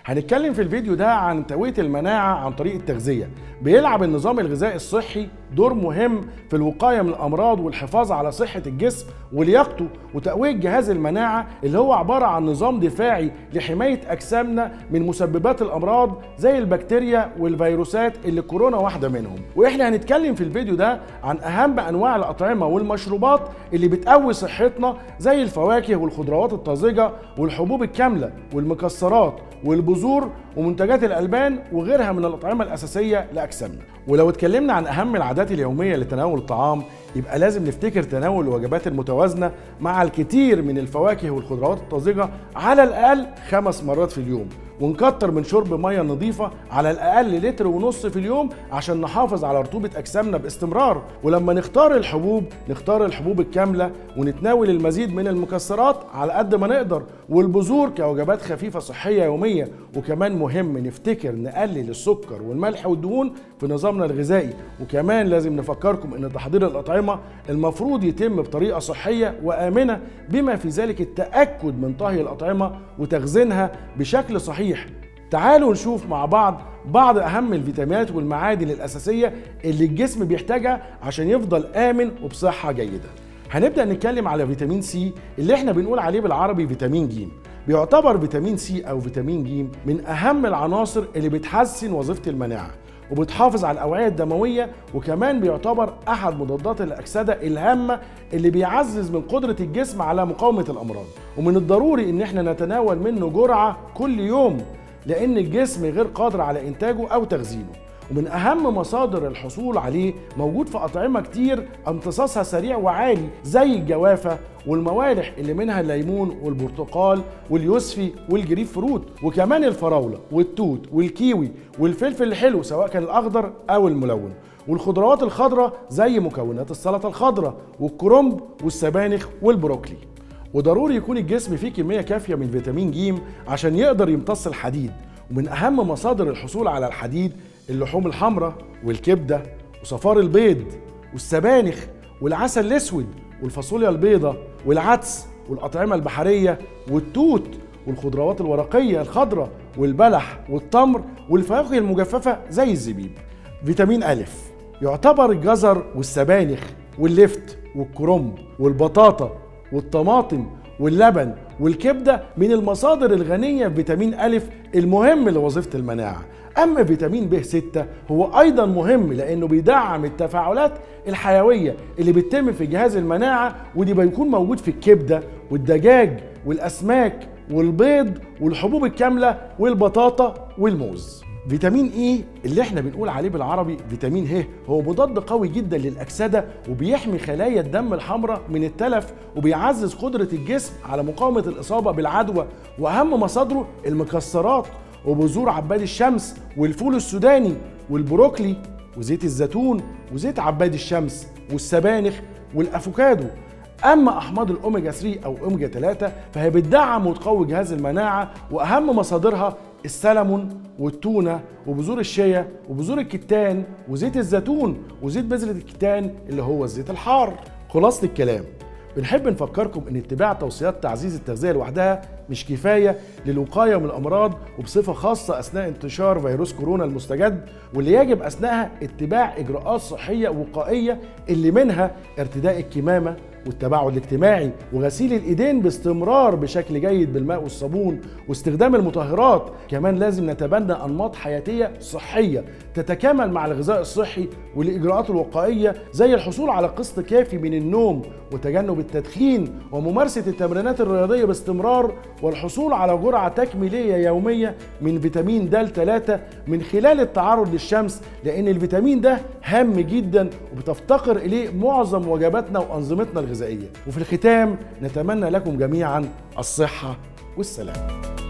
هنتكلم في الفيديو ده عن تقوية المناعة عن طريق التغذية بيلعب النظام الغذائي الصحي دور مهم في الوقاية من الأمراض والحفاظ على صحة الجسم ولياقته وتقوية جهاز المناعة اللي هو عبارة عن نظام دفاعي لحماية أجسامنا من مسببات الأمراض زي البكتيريا والفيروسات اللي كورونا واحدة منهم وإحنا هنتكلم في الفيديو ده عن أهم أنواع الأطعمة والمشروبات اللي بتقوي صحتنا زي الفواكه والخضروات الطازجة والحبوب الكاملة والمكسرات والبذور ومنتجات الألبان وغيرها من الأطعمة الأساسية لأجسامنا ولو اتكلمنا عن أهم العادات اليومية لتناول الطعام يبقى لازم نفتكر تناول الوجبات المتوازنة مع الكثير من الفواكه والخضروات الطازجة على الأقل خمس مرات في اليوم ونكتر من شرب مية نظيفة على الأقل لتر ونص في اليوم عشان نحافظ على رطوبة أجسامنا باستمرار ولما نختار الحبوب نختار الحبوب الكاملة ونتناول المزيد من المكسرات على قد ما نقدر والبذور كوجبات خفيفة صحية يومية وكمان مهم نفتكر نقلل السكر والملح والدهون في نظامنا الغذائي وكمان لازم نفكركم ان تحضير الأطعمة المفروض يتم بطريقة صحية وآمنة بما في ذلك التأكد من طهي الأطعمة وتخزينها بشكل صحيح تعالوا نشوف مع بعض بعض أهم الفيتامينات والمعادن الأساسية اللي الجسم بيحتاجها عشان يفضل آمن وبصحة جيدة هنبدأ نتكلم على فيتامين سي اللي احنا بنقول عليه بالعربي فيتامين ج بيعتبر فيتامين سي أو فيتامين ج من أهم العناصر اللي بتحسن وظيفة المناعة وبتحافظ على الأوعية الدموية وكمان بيعتبر أحد مضادات الأكسدة الهامة اللي بيعزز من قدرة الجسم على مقاومة الأمراض ومن الضروري إن احنا نتناول منه جرعة كل يوم لأن الجسم غير قادر على إنتاجه أو تخزينه ومن أهم مصادر الحصول عليه موجود في أطعمة كتير امتصاصها سريع وعالي زي الجوافة والموالح اللي منها الليمون والبرتقال واليوسفي والجريف فروت وكمان الفراولة والتوت والكيوي والفلفل الحلو سواء كان الأخضر أو الملون والخضروات الخضراء زي مكونات السلطة الخضراء والكرنب والسبانخ والبروكلي وضروري يكون الجسم فيه كمية كافية من فيتامين ج عشان يقدر يمتص الحديد ومن أهم مصادر الحصول على الحديد اللحوم الحمراء والكبدة وصفار البيض والسبانخ والعسل الأسود والفاصوليا البيضاء والعدس والأطعمة البحرية والتوت والخضروات الورقية الخضراء والبلح والتمر والفواكه المجففة زي الزبيب فيتامين أ يعتبر الجزر والسبانخ واللفت والكرنب والبطاطا والطماطم واللبن والكبدة من المصادر الغنية بفيتامين أ المهم لوظيفة المناعة أما فيتامين ب 6 هو أيضا مهم لأنه بيدعم التفاعلات الحيوية اللي بتتم في جهاز المناعة ودي بيكون موجود في الكبدة والدجاج والأسماك والبيض والحبوب الكاملة والبطاطا والموز فيتامين اي اللي احنا بنقول عليه بالعربي فيتامين ه هو مضاد قوي جدا للاكسده وبيحمي خلايا الدم الحمراء من التلف وبيعزز قدره الجسم على مقاومه الاصابه بالعدوى واهم مصادره المكسرات وبذور عباد الشمس والفول السوداني والبروكلي وزيت الزيتون وزيت عباد الشمس والسبانخ والافوكادو اما احماض الاوميجا 3 او اوميجا 3 فهي بتدعم وتقوي جهاز المناعه واهم مصادرها السلمون والتونه وبذور الشيا وبذور الكتان وزيت الزيتون وزيت بذره الكتان اللي هو الزيت الحار خلاصه الكلام بنحب نفكركم ان اتباع توصيات تعزيز التغذيه لوحدها مش كفايه للوقايه من الامراض وبصفه خاصه اثناء انتشار فيروس كورونا المستجد واللي يجب اثناءها اتباع اجراءات صحيه وقائيه اللي منها ارتداء الكمامه والتباعد الاجتماعي وغسيل الايدين باستمرار بشكل جيد بالماء والصابون واستخدام المطهرات كمان لازم نتبنى انماط حياتيه صحيه تتكامل مع الغذاء الصحي والاجراءات الوقائيه زي الحصول على قسط كافي من النوم وتجنب التدخين وممارسه التمرينات الرياضيه باستمرار والحصول على جرعه تكميليه يوميه من فيتامين د 3 من خلال التعرض للشمس لان الفيتامين ده هام جدا وبتفتقر اليه معظم وجباتنا وانظمتنا الغذائيه وفي الختام نتمنى لكم جميعا الصحه والسلام